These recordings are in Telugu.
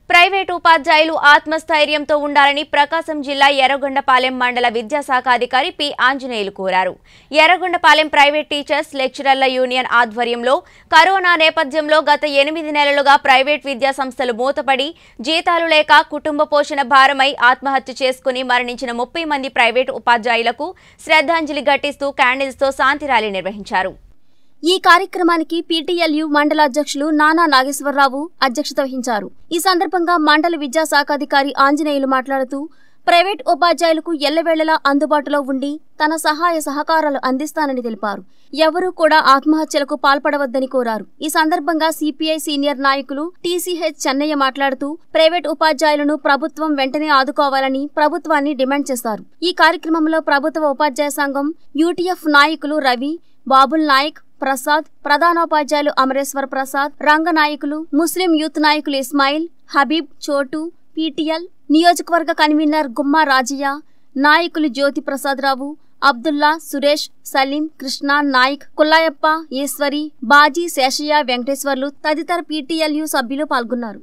ప్రైవేటు ఉపాధ్యాయులు ఆత్మస్థైర్యంతో ఉండాలని ప్రకాశం జిల్లా ఎర్రగొండపాలెం మండల విద్యాశాఖ అధికారి పి ఆంజనేయులు కోరారు ఎర్రగొండపాలెం ప్రైవేట్ టీచర్స్ లెక్చరర్ల యూనియన్ ఆధ్వర్యంలో కరోనా నేపథ్యంలో గత ఎనిమిది నెలలుగా ప్రైవేట్ విద్యా సంస్థలు మూతపడి జీతాలు లేక కుటుంబ పోషణ భారమై ఆత్మహత్య చేసుకుని మరణించిన ముప్పై మంది ప్రైవేటు ఉపాధ్యాయులకు శ్రద్ధాంజలి ఘటిస్తూ క్యాండిల్స్తో శాంతి ర్యాలీ నిర్వహించారు ఈ కార్యక్రమానికి పీటీఎల్యు మండల అధ్యక్షులు నానా నాగేశ్వరరావు అధ్యక్షత వహించారు ఈ సందర్భంగా మండల విద్యాశాఖాధికారి ఆంజనేయులు మాట్లాడుతూ ప్రైవేట్ ఉపాధ్యాయులకు ఎల్లవేళలా అందుబాటులో ఉండి తన సహాయ సహకారాలు అందిస్తానని తెలిపారు ఎవరూ కూడా ఆత్మహత్యలకు పాల్పడవద్దని కోరారు ఈ సందర్భంగా సిపిఐ సీనియర్ నాయకులు టీసీహెచ్ చెన్నయ్య మాట్లాడుతూ ప్రైవేట్ ఉపాధ్యాయులను ప్రభుత్వం వెంటనే ఆదుకోవాలని ప్రభుత్వాన్ని డిమాండ్ చేశారు ఈ కార్యక్రమంలో ప్రభుత్వ ఉపాధ్యాయ సంఘం యూటీఎఫ్ నాయకులు రవి బాబుల్ నాయక్ ప్రసాద్ ప్రధానోపాధ్యాయులు అమరేశ్వర్ ప్రసాద్ రంగనాయకులు ముస్లిం యూత్ నాయకులు ఇస్మాయిల్ హబీబ్ చోటు పీటీఎల్ నియోజకవర్గ కన్వీనర్ గుమ్మా రాజయ్య నాయకులు జ్యోతి ప్రసాదరావు అబ్దుల్లా సురేష్ సలీం కృష్ణ నాయక్ కుల్లాయప్ప ఈశ్వరి బాజీ శేషయ్య వెంకటేశ్వర్లు తదితర పీటీఎల్యు సభ్యులు పాల్గొన్నారు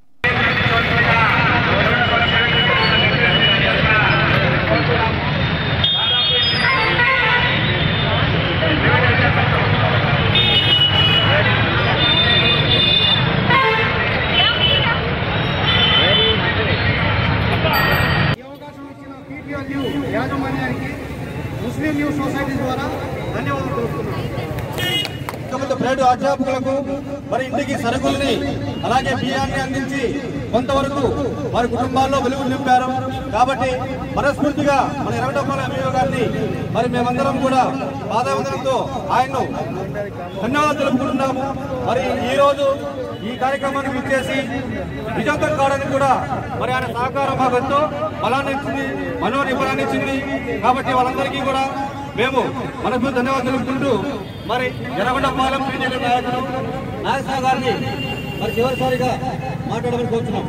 ఈ అవకాశం ఇచ్చిన పీటీఎల్యూ యాజమాన్యానికి ముస్లిం న్యూస్ సొసైటీ ద్వారా ధన్యవాదాలు తెలుపుతున్నాను కొంత ప్రైవేటు అధ్యాపకులకు మరి ఇంటికి సరుకుల్ని అలాగే బియ్యాన్ని అందించి కొంతవరకు వారి కుటుంబాల్లో వెలుగు నింపారు కాబట్టి మనస్ఫూర్తిగా మన ఎరగడపాల ఎంఈఓ గారిని మరి మేమందరం కూడా పాదవందనంతో ఆయన్ను ధన్యవాదాలు తెలుపుకుంటున్నాము మరి ఈ రోజు ఈ కార్యక్రమాన్ని విచ్చేసి విజయవంతం కావడానికి కూడా మరి ఆయన సహకారం మాకు ఎంతో బలాన్ని ఇచ్చింది మనోనిబలాన్ని ఇచ్చింది కాబట్టి వాళ్ళందరికీ కూడా మేము మనకు ధన్యవాదాలు తెలుపుకుంటూ మరి ఎర్రగొండపాలెం పీజీల నాయకులు నాగేశ్వర గారిని మరి చివరిసారిగా మాట్లాడమని కోరుతున్నాం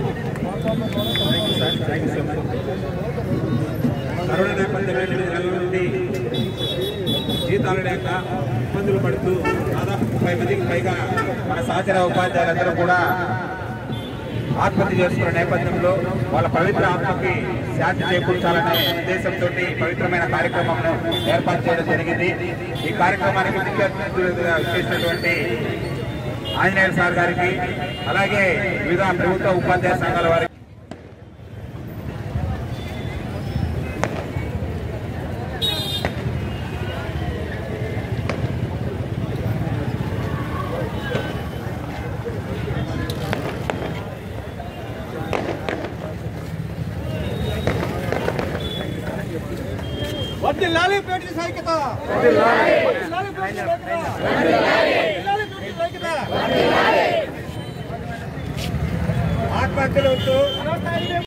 కరోనా నేపథ్యంలో ఎనిమిది నెలల నుండి జీతాలు లేక ఇబ్బందులు పడుతూ దాదాపు ముప్పై మందికి పైగా మన సహచర ఉపాధ్యాయులందరూ కూడా ఆత్మహత్య చేసుకున్న నేపథ్యంలో వాళ్ళ పవిత్ర ఆత్మకి శాంతి చేకూర్చాలనే ఉద్దేశంతో పవిత్రమైన కార్యక్రమంను ఏర్పాటు చేయడం జరిగింది ఈ కార్యక్రమానికి ముఖ్య అతిథులుగా చేసినటువంటి ఆంజనేయులు సార్ గారికి అలాగే వివిధ ప్రభుత్వ ఉపాధ్యాయ సంఘాల వారికి వడ్డీ లాలి పేటి సైకిత వడ్డీ లాలి పేటి సైకిత వడ్డీ లాలి పేటి సైకిత ఆత్మహత్యలు వద్దు